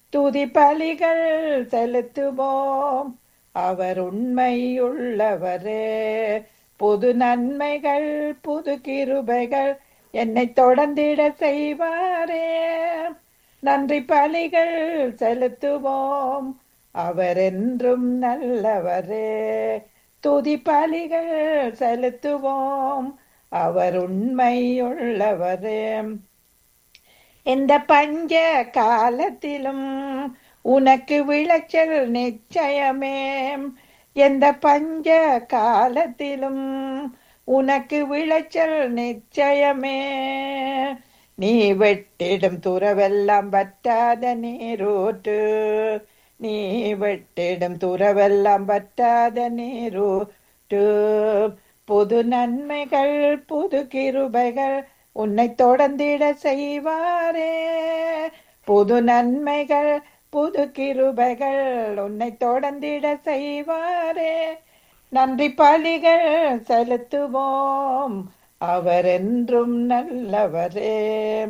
துதி பலிகள் செலுத்துவோம் அவர் உண்மையுள்ளவரே புது நன்மைகள் புது கிருபைகள் என்னை தொடர்ந்திட செய்வாரே நன்றி பலிகள் செலுத்துவோம் அவர் என்றும் நல்லவரே துதி பலிகள் செலுத்துவோம் அவர் உண்மையுள்ளவரே எந்த பஞ்ச காலத்திலும் உனக்கு விளைச்சல் நிச்சயமே எந்த பஞ்ச காலத்திலும் உனக்கு விளைச்சல் நிச்சயமே நீ வெட்டிடும் துறவெல்லாம் வற்றாத நீரூற்று நீ வெட்டிடும் துறவெல்லாம் வற்றாத நீரூற்று புது நன்மைகள் புது கிருபைகள் உன்னை தொடர்ந்திட செய்வாரே புது நன்மைகள் புது கிருபைகள் உன்னை தொடர்ந்திட செய்வாரே நன்றி பலிகள் செலுத்துவோம் அவர் என்றும் நல்லவரே